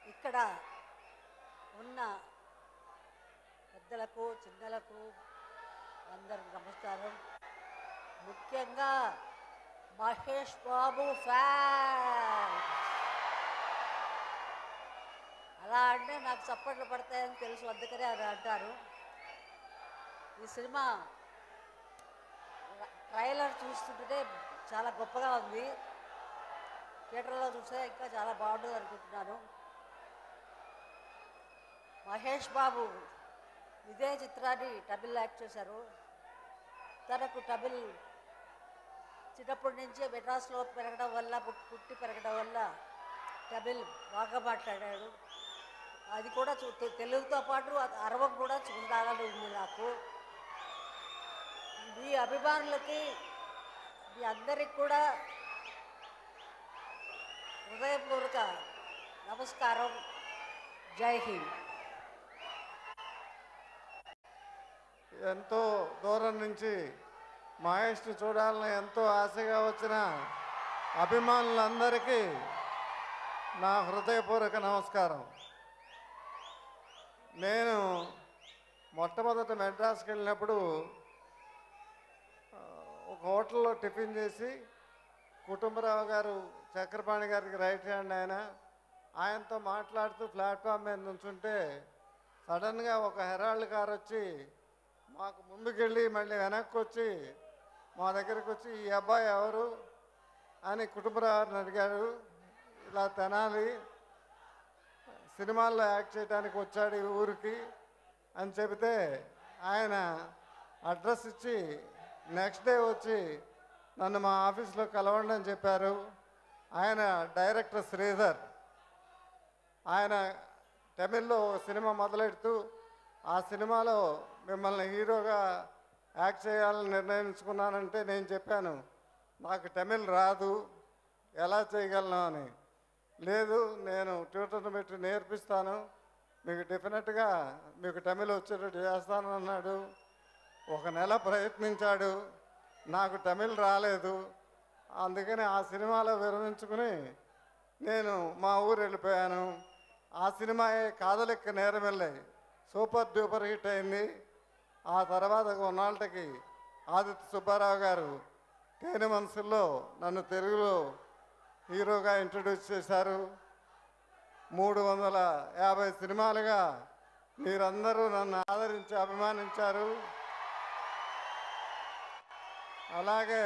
ఇక్కడ ఉన్న పెద్దలకు చిన్నలకు అందరికి నమస్కారం ముఖ్యంగా మహేష్ బాబు ఫ్యాన్ అలా అంటే నాకు చప్పట్లు పడతాయని తెలుసు అందుకనే అది అంటారు ఈ సినిమా ట్రైలర్ చూస్తుంటే చాలా గొప్పగా ఉంది థియేటర్లో చూస్తే ఇంకా చాలా బాగుంటుంది అనుకుంటున్నాను మహేష్ బాబు ఇదే చిత్రాన్ని టబిల్ యాక్ట్ చేశారు తనకు టబిల్ చిన్నప్పటి నుంచే మెడ్రాస్లో పెరగడం వల్ల పుట్- పుట్టి పెరగడం వల్ల టబిల్ బాగా మాట్లాడాడు అది కూడా చూ తె- తెలుగుతో పాటు అది అరవం కూడా చూడాలని ఉంది నాకు మీ అభిమానులకి మీ అందరికి కూడా హృదయపూర్వక నమస్కారం జై హింద్ ఎంతో దూరం నుంచి మహేష్ని చూడాలని ఎంతో ఆశగా వచ్చిన అభిమానులందరికీ నా హృదయపూర్వక నమస్కారం నేను మొట్టమొదట మెడ్రాస్కి వెళ్ళినప్పుడు ఆ, ఒక హోటల్లో టిఫిన్ చేసి కుటుంబరావు గారు చక్రపాణి గారికి రైట్ హ్యాండ్ ఆయన ఆయనతో మాట్లాడుతూ ప్లాట్ఫామ్ మీద నుంచుంటే సడన్గా ఒక హెరాల్డ్ కార్ వచ్చి మాకు ముందుకెళ్ళి మళ్ళీ వెనక్కి వచ్చి మా దగ్గరికి వచ్చి ఈ అబ్బాయి ఎవరు అని కుటుంబరావుని అడిగారు ఇలా తెనాలి సినిమాల్లో యాక్ట్ చేయడానికి వచ్చాడు ఈ ఊరికి అని చెబితే ఆయన అడ్రస్ ఇచ్చి నెక్స్ట్ డే వచ్చి నన్ను మా ఆఫీస్లో కలవండి అని చెప్పారు ఆయన డైరెక్టర్ శ్రీధర్ ఆయన తమిళ్లో ఒక సినిమా మొదలెడుతూ ఆ సినిమాలో మిమ్మల్ని హీరోగా యాక్ట్ చేయాలని నిర్ణయించుకున్నానంటే నేను చెప్పాను నాకు తమిళ్ రాదు ఎలా చేయగలను అని లేదు నేను ట్యూటర్ని పెట్టి నేర్పిస్తాను మీకు డెఫినెట్గా మీకు తమిళ్ వచ్చేటట్టు చేస్తాను అన్నాడు ఒక నెల ప్రయత్నించాడు నాకు తమిళ్ రాలేదు అందుకని ఆ సినిమాలో విరమించుకుని నేను మా ఊరు వెళ్ళిపోయాను ఆ సినిమాయే కాదలెక్క నేరమెల్లే సూపర్ డూపర్ హిట్ అయింది ఆ తర్వాత కొన్నాళ్ళకి ఆదిత్య సుబ్బారావు గారు తేనె మనసుల్లో నన్ను తెలుగులో హీరోగా ఇంట్రడ్యూస్ చేశారు మూడు వందల యాభై సినిమాలుగా మీరందరూ నన్ను ఆదరించి అభిమానించారు అలాగే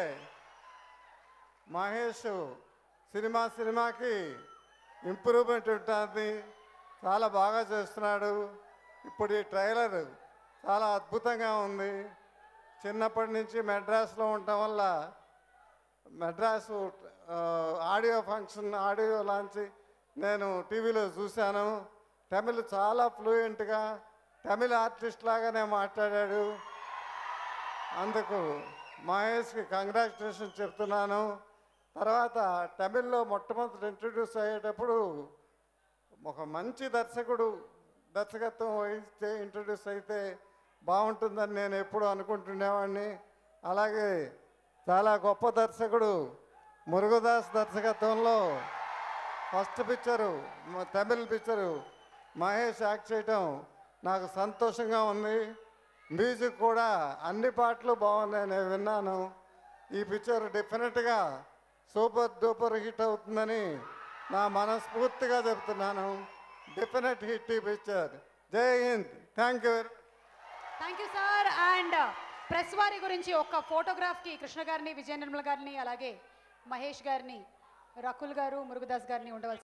మహేష్ సినిమా సినిమాకి ఇంప్రూవ్మెంట్ ఉంటుంది చాలా బాగా చేస్తున్నాడు ఇప్పుడు ఈ ట్రైలర్ చాలా అద్భుతంగా ఉంది చిన్నప్పటి నుంచి మెడ్రాస్లో ఉండటం వల్ల మెడ్రాసు ఆ, ఆడియో ఫంక్షన్ ఆడియో లాంచ్ నేను టీవీలో చూశాను తమిళ్ చాలా ఫ్లూయెంట్గా తమిళ ఆర్టిస్ట్ లాగానే మాట్లాడాడు అందుకు మహేష్కి కంగ్రాచులేషన్ చెప్తున్నాను తర్వాత తమిళ్లో మొట్టమొదటి ఇంట్రడ్యూస్ అయ్యేటప్పుడు ఒక మంచి దర్శకుడు దర్శకత్వం వహిస్తే ఇంట్రడ్యూస్ అయితే బాగుంటుందని నేను ఎప్పుడు అనుకుంటుండేవాడిని అలాగే చాలా గొప్ప దర్శకుడు మురుగదాస్ దర్శకత్వంలో ఫస్ట్ పిక్చరు మ- తమిళ్ పిక్చరు మహేష్ యాక్ట్ చేయటం నాకు సంతోషంగా ఉంది మ్యూజిక్ కూడా అన్ని పాటలు బాగున్నాయి నేను విన్నాను ఈ పిక్చర్ డెఫినెట్గా సూపర్ డూపర్ హిట్ అవుతుందని నా మనస్ఫూర్తిగా చెప్తున్నాను డెఫినెట్ హిట్ ఈ picture Jai Hind thank you very thank you sir and press వారి గురించి ఒక్క ఫోటోగ్రాఫ్కి కృష్ణ గారిని విజయ నిర్మల గారిని అలాగే మహేష్ గారిని రకుల్ గారు మురుగదాస్ గారిని ఉండవలసి